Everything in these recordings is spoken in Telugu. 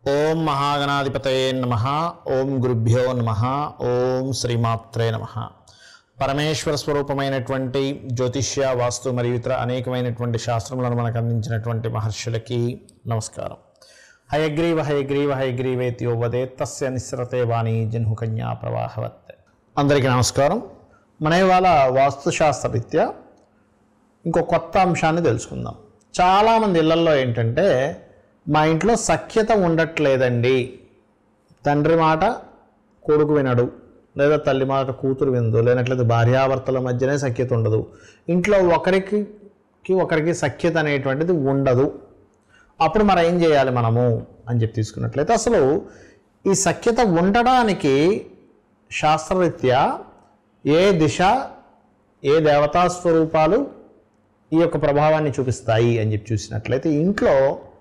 ఓం మహాగణాధిపతయే నమ ఓం గురుభ్యో నమ ఓం శ్రీమాత్రే నమ పరమేశ్వర స్వరూపమైనటువంటి జ్యోతిష్య వాస్తు మరియు ఇతర అనేకమైనటువంటి శాస్త్రములను మనకు అందించినటువంటి మహర్షులకి నమస్కారం హయగ్రీవ హయగ్రీవ హయగ్రీవేత్యో వదే తస్య నిస్సరతే వాణి జన్హుకన్యా ప్రవాహవత్ అందరికీ నమస్కారం మన ఇవాళ వాస్తుశాస్త్ర రీత్యా ఇంకో కొత్త అంశాన్ని తెలుసుకుందాం చాలామంది ఇళ్లల్లో ఏంటంటే మా ఇంట్లో సఖ్యత ఉండట్లేదండి తండ్రి మాట కొడుకు వినడు లేదా తల్లి మాట కూతురు వినదు లేనట్లయితే భార్యాభర్తల మధ్యనే సఖ్యత ఉండదు ఇంట్లో ఒకరికి కి ఒకరికి సఖ్యత అనేటువంటిది ఉండదు అప్పుడు మరి ఏం చేయాలి మనము అని చెప్పి తీసుకున్నట్లయితే అసలు ఈ సఖ్యత ఉండడానికి శాస్త్రరీత్యా ఏ దిశ ఏ దేవతా స్వరూపాలు ఈ యొక్క ప్రభావాన్ని చూపిస్తాయి అని చెప్పి చూసినట్లయితే ఇంట్లో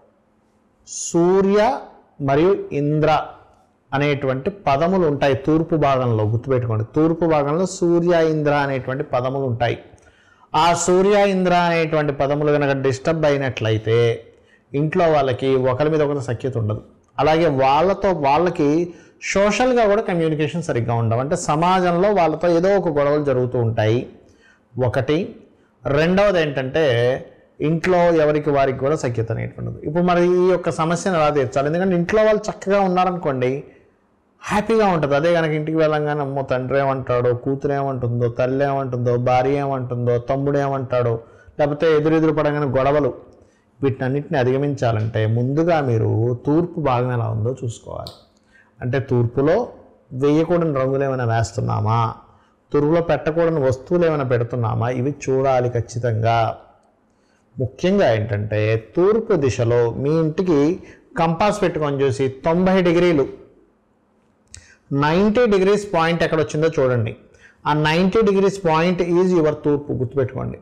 సూర్య మరియు ఇంద్ర అనేటువంటి పదములు ఉంటాయి తూర్పు భాగంలో గుర్తుపెట్టుకోండి తూర్పు భాగంలో సూర్య ఇంద్ర అనేటువంటి పదములు ఉంటాయి ఆ సూర్య ఇంద్ర అనేటువంటి పదములు కనుక డిస్టర్బ్ అయినట్లయితే ఇంట్లో వాళ్ళకి ఒకరి మీద ఒకరి సఖ్యత ఉండదు అలాగే వాళ్ళతో వాళ్ళకి సోషల్గా కూడా కమ్యూనికేషన్ సరిగ్గా ఉండవు అంటే సమాజంలో వాళ్ళతో ఏదో ఒక గొడవలు జరుగుతూ ఉంటాయి ఒకటి రెండవది ఏంటంటే ఇంట్లో ఎవరికి వారికి కూడా సఖ్యత అనేటువంటిది ఇప్పుడు మరి ఈ యొక్క సమస్యను ఎలా తీర్చాలి ఎందుకంటే ఇంట్లో వాళ్ళు చక్కగా ఉన్నారనుకోండి హ్యాపీగా ఉంటుంది అదే కనుక ఇంటికి వెళ్ళంగానే అమ్మో తండ్రి ఏమంటాడో కూతురు ఏమంటుందో తల్లి ఏమంటుందో భార్య ఏమంటుందో తమ్ముడు ఏమంటాడో లేకపోతే ఎదురెదురు పడగానే గొడవలు వీటన్నిటిని అధిగమించాలంటే ముందుగా మీరు తూర్పు భాగం ఎలా ఉందో చూసుకోవాలి అంటే తూర్పులో వేయకూడని రంగులు ఏమైనా వేస్తున్నామా తూర్పులో పెట్టకూడని వస్తువులు ఏమైనా పెడుతున్నామా ఇవి చూడాలి ఖచ్చితంగా ముఖ్యంగా ఏంటంటే తూర్పు దిశలో మీ ఇంటికి కంపాస్ పెట్టుకొని చూసి తొంభై డిగ్రీలు నైంటీ డిగ్రీస్ పాయింట్ ఎక్కడ వచ్చిందో చూడండి ఆ ninety degrees point is your తూర్పు గుర్తుపెట్టుకోండి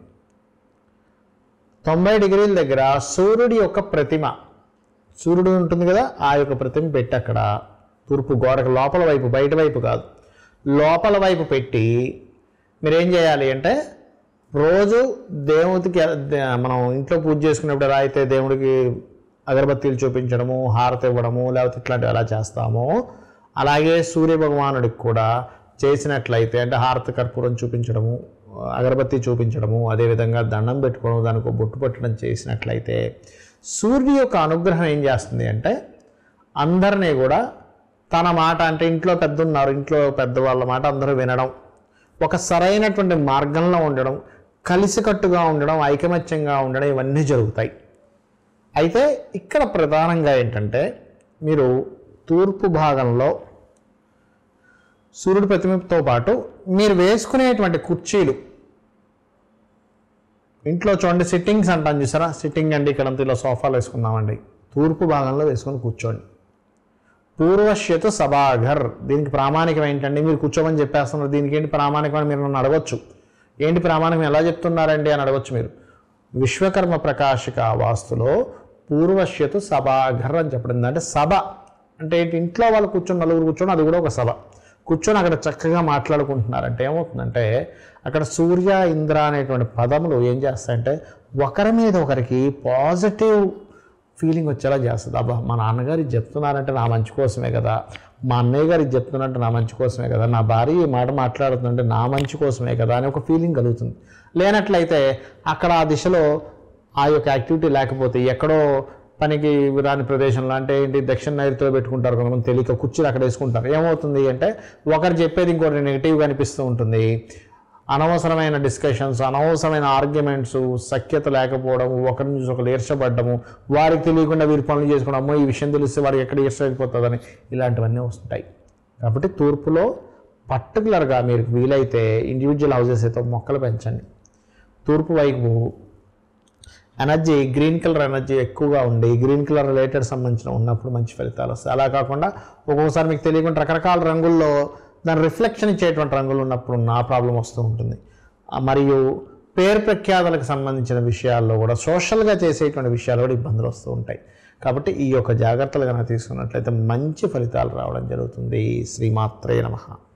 తొంభై డిగ్రీల దగ్గర సూర్యుడి యొక్క ప్రతిమ సూర్యుడు ఉంటుంది కదా ఆ యొక్క ప్రతిమ పెట్టి అక్కడ తూర్పు గోడకు లోపల వైపు బయట వైపు కాదు లోపల వైపు పెట్టి మీరేం చేయాలి అంటే రోజు దేవుడికి దే- మనం ఇంట్లో పూజ చేసుకునేప్పుడు ఎలా అయితే దేవుడికి అగరబత్తీలు చూపించడము హారతి ఇవ్వడము లేకపోతే ఇట్లాంటివి ఎలా చేస్తామో అలాగే సూర్య భగవానుడికి కూడా చేసినట్లయితే అంటే హారతి కర్పూరం చూపించడము అగరబత్తి చూపించడము అదేవిధంగా దండం పెట్టుకోవడం దానికి ఒక బొట్టు పట్టడం చేసినట్లయితే సూర్యుడి యొక్క అనుగ్రహం ఏం చేస్తుంది అంటే అందరినీ కూడా తన మాట అంటే ఇంట్లో పెద్ద ఉన్నారు ఇంట్లో పెద్దవాళ్ళ మాట అందరూ వినడం ఒక సరైనటువంటి మార్గంలో ఉండడం కలిసికట్టుగా ఉండడం ఐకమత్యంగా ఉండడం ఇవన్నీ జరుగుతాయి అయితే ఇక్కడ ప్రధానంగా ఏంటంటే మీరు తూర్పు భాగంలో సూర్యుడి ప్రతిమతో పాటు మీరు వేసుకునేటువంటి కుర్చీలు ఇంట్లో చూడండి సిట్టింగ్స్ అంటాం చూసారా సిట్టింగ్ అండి ఇక్కడ ఇలా సోఫాలు వేసుకున్నామండి తూర్పు భాగంలో వేసుకొని కూర్చోండి పూర్వశ్యత సభాఘర్ దీనికి ప్రామాణికం ఏంటండి మీరు కూర్చోమని చెప్పేస్తున్నారు దీనికి ఏంటి ప్రామాణికం అని మీరు నన్ను అడగొచ్చు ఏంటి ప్రామాణికం ఎలా చెప్తున్నారండి అని అడగొచ్చు మీరు విశ్వకర్మ ప్రకాశిక వాస్తులో పూర్వశ్యతు సభాఘర్ అని చెప్పడం అంటే సభ అంటే ఏంటి ఇంట్లో వాళ్ళు కూర్చొని నలుగురు కూర్చొని అది కూడా ఒక సభ కూర్చొని అక్కడ చక్కగా మాట్లాడుకుంటున్నారంటే ఏమవుతుందంటే అక్కడ సూర్య ఇంద్ర అనేటువంటి పదములు ఏం చేస్తాయంటే ఒకరి మీద ఒకరికి పాజిటివ్ ఫీలింగ్ వచ్చేలా చేస్తుంది అబ్బా మా నాన్నగారు ఇది చెప్తున్నారంటే నా మంచి కోసమే కదా మా అన్నయ్య గారు ఇది చెప్తున్నారంటే నా మంచి కోసమే కదా నా భార్య ఈ మాట మాట్లాడుతుందంటే నా మంచి కోసమే కదా అని ఒక ఫీలింగ్ కలుగుతుంది లేనట్లయితే అక్కడ ఆ దిశలో ఆ యొక్క యాక్టివిటీ లేకపోతే ఎక్కడో పనికి రాని ప్రదేశంలో అంటే ఏంటి దక్షిణ నైరుతిలో పెట్టుకుంటారు కొంతమంది తెలియక కుర్చీలు అక్కడ వేసుకుంటారు ఏమవుతుంది అంటే ఒకరు చెప్పేది ఇంకోటి నెగిటివ్గా అనిపిస్తూ ఉంటుంది అనవసరమైన డిస్కషన్స్ అనవసరమైన ఆర్గ్యుమెంట్స్ సఖ్యత లేకపోవడం ఒకరి నుంచి ఒకరు ఈర్షపడ్డము వారికి తెలియకుండా వీరి పనులు చేసుకోవడం అమ్మో ఈ విషయం తెలిస్తే వారికి ఎక్కడ ఈర్ష అయిపోతుందని ఇలాంటివన్నీ వస్తుంటాయి కాబట్టి తూర్పులో పర్టికులర్గా మీరు వీలైతే ఇండివిజువల్ హౌసెస్ అయితే మొక్కలు పెంచండి తూర్పు వైపు ఎనర్జీ గ్రీన్ కలర్ ఎనర్జీ ఎక్కువగా ఉండి గ్రీన్ కలర్ రిలేటెడ్ సంబంధించిన ఉన్నప్పుడు మంచి ఫలితాలు వస్తాయి అలా కాకుండా ఒక్కొక్కసారి మీకు తెలియకుండా రకరకాల రంగుల్లో దాని రిఫ్లెక్షన్ ఇచ్చేటువంటి రంగులు ఉన్నప్పుడు నా ప్రాబ్లం వస్తూ ఉంటుంది ఆ, మరియు పేరు ప్రఖ్యాతలకు సంబంధించిన విషయాల్లో కూడా సోషల్గా చేసేటువంటి విషయాలు కూడా ఇబ్బందులు వస్తూ ఉంటాయి కాబట్టి ఈ యొక్క జాగ్రత్తలు కనుక తీసుకున్నట్లయితే మంచి ఫలితాలు రావడం జరుగుతుంది శ్రీమాత్రే నమః